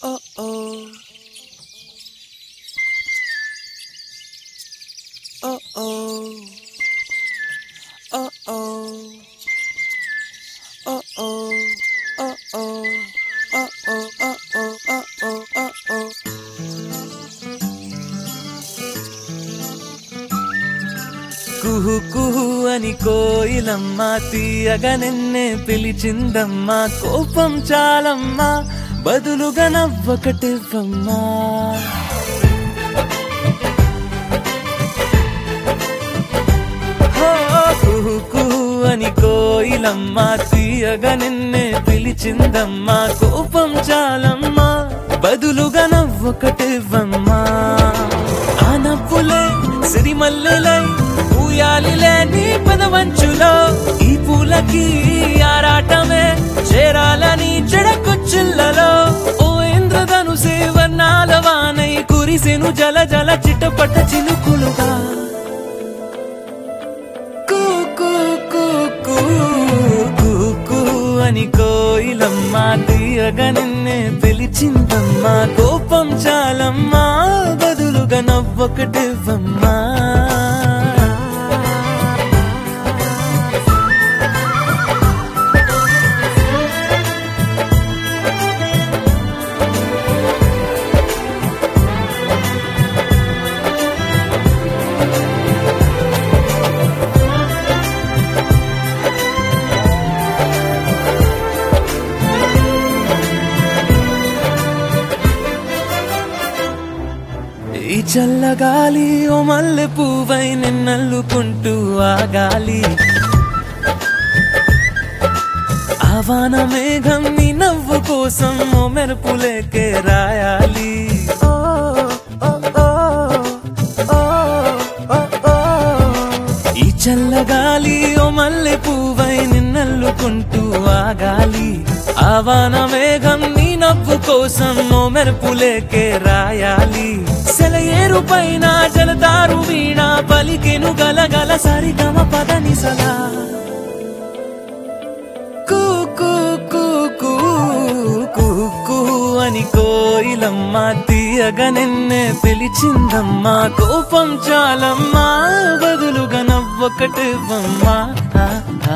oh oh. Oh oh. Oh oh. Oh oh. Oh oh. Oh oh. Oh oh. Oh oh. Oh oh. కుహు కుహు అని కోయిలమ్మ తీయగా నిన్నే పిలిచిందమ్మా కోపం చాలమ్మా బదులుగా నవ్వకటివ్వమ్మా హో, కుహు కుహు అని కోయిలమ్మ తీయగా నిన్నే పిలిచిందమ్మా కోపం చాలమ్మా బదులుగా నవ్వకటివ్వమ్మా ఆ నవ్వులే సిరిమల్లెలై ఊయాలిలే నీ పదవంచులో ఈ పూలకి ఆరాటమే చేరాలని చెడకొచ్చిల్లలో ఓ ఇంద్రధనుసే వర్ణాల వానై కురిసెను జల జల చిటపట చినుకులుగా కూ కూ కూ కూ కూ కూ అని కోయిలమ్మ తీయగా నిన్నే పిలిచిందమ్మా కోపం చాలమ్మా బదులుగా నవ్వొకటివ్వమ్మా ఈ చల్లగాలి ఓ మల్లె పువ్వై నిన్నల్లుకుంటూ ఆగాలి ఆవాన మేఘం నీ నవ్వు కోసం ఓ మెరుపులేకే రాయాలి ఓ, ఓ, ఓ, ఓ, ఓ, ఓ. ఈ చల్లగాలి ఓ మల్లె పువ్వై నిన్నల్లుకుంటూ ఆగాలి ఆవాన మేఘం నీ నవ్వు కోసం ఓ మెరుపులేకే రాయాలి సెలయేరు పైన జలతారు వీణ పలికెను గలగల సరిగమ పదని సలా కూ కూ కూ కూ కూ కూ అని కోయిలమ్మ తీయగా నిన్నే పిలిచిందమ్మా కోపం చాలమ్మా బదులుగా నవ్వొకటివ్వమ్మా ఆ, ఆ.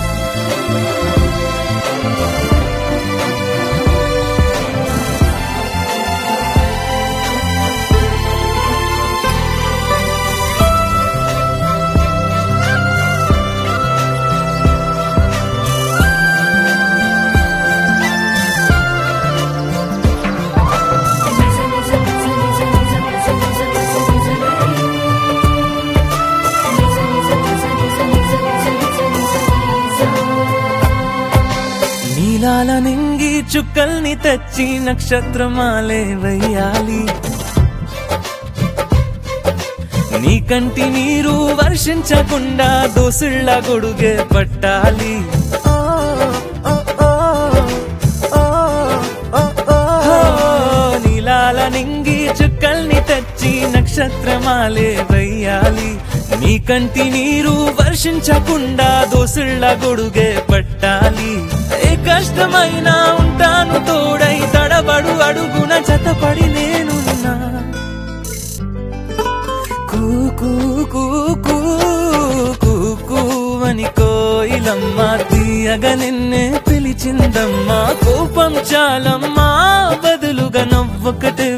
నీలాల నింగి చుక్కల్ని తెచ్చి నక్షత్రమాలే వెయ్యాలి నీ కంటి నీరు వర్షించకుండా దోసుళ్ళ గొడుగే పట్టాలి హో, నీలాల నింగి చుక్కల్ని తెచ్చి నక్షత్రమాలే వెయ్యాలి నీ కంటి నీరు వర్షించకుండా దోసుళ్ళ గొడుగే పట్టాలి ఏ కష్టమైనా ఉంటాను తోడై తడబడు అడుగున జతపడి నేనున్నా కూ కూ కూ కూ కూ కూ అని కోయిలమ్మ తీయగా నిన్నే పిలిచిందమ్మా కోపం చాలమ్మా బదులుగా నవ్వొకటే